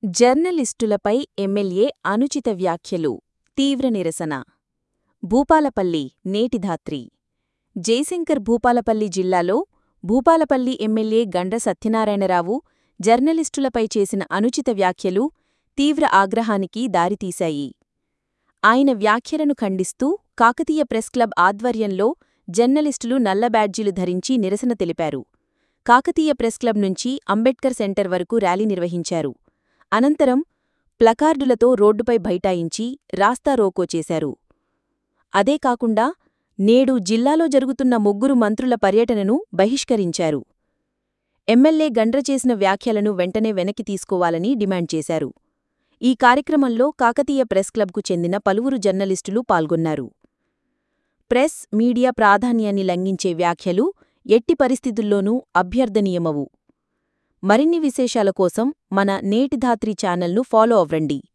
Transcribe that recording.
జర్నలిస్టులపై MLA అనుచిత వ్యాఖ్యలు తీవ్ర నిరసన భూపాలపల్లి నేటిధాత్రి జయశంకర్ భూపాలపల్లి జిల్లాలో భూపాలపల్లి ఎమ్మెల్యే గండ్ర సత్యనారాయణరావు జర్నలిస్టులపై చేసిన అనుచిత వ్యాఖ్యలు తీవ్ర ఆగ్రహానికి దారితీశాయి ఆయన వ్యాఖ్యలను ఖండిస్తూ కాకతీయ ప్రెస్ క్లబ్ ఆధ్వర్యంలో జర్నలిస్టులు నల్ల బ్యాడ్జీలు ధరించి నిరసన తెలిపారు కాకతీయ ప్రెస్ క్లబ్ నుంచి అంబేడ్కర్ సెంటర్ వరకు ర్యాలీ నిర్వహించారు అనంతరం ప్లకార్డులతో రోడ్డుపై బైఠాయించి రాస్తారోకో చేశారు అదే కాకుండా నేడు జిల్లాలో జరుగుతున్న ముగ్గురు మంత్రుల పర్యటనను బహిష్కరించారు ఎమ్మెల్యే గండ్ర చేసిన వ్యాఖ్యలను వెంటనే వెనక్కి తీసుకోవాలని డిమాండ్ చేశారు ఈ కార్యక్రమంలో కాకతీయ ప్రెస్ క్లబ్కు చెందిన పలువురు జర్నలిస్టులు పాల్గొన్నారు ప్రెస్ మీడియా ప్రాధాన్యాన్ని లంఘించే వ్యాఖ్యలు ఎట్టి పరిస్థితుల్లోనూ అభ్యర్థనీయమవు మరిన్ని విశేషాల కోసం మన నేటిధాత్రి ఛానల్ను ఫాలో అవ్వండి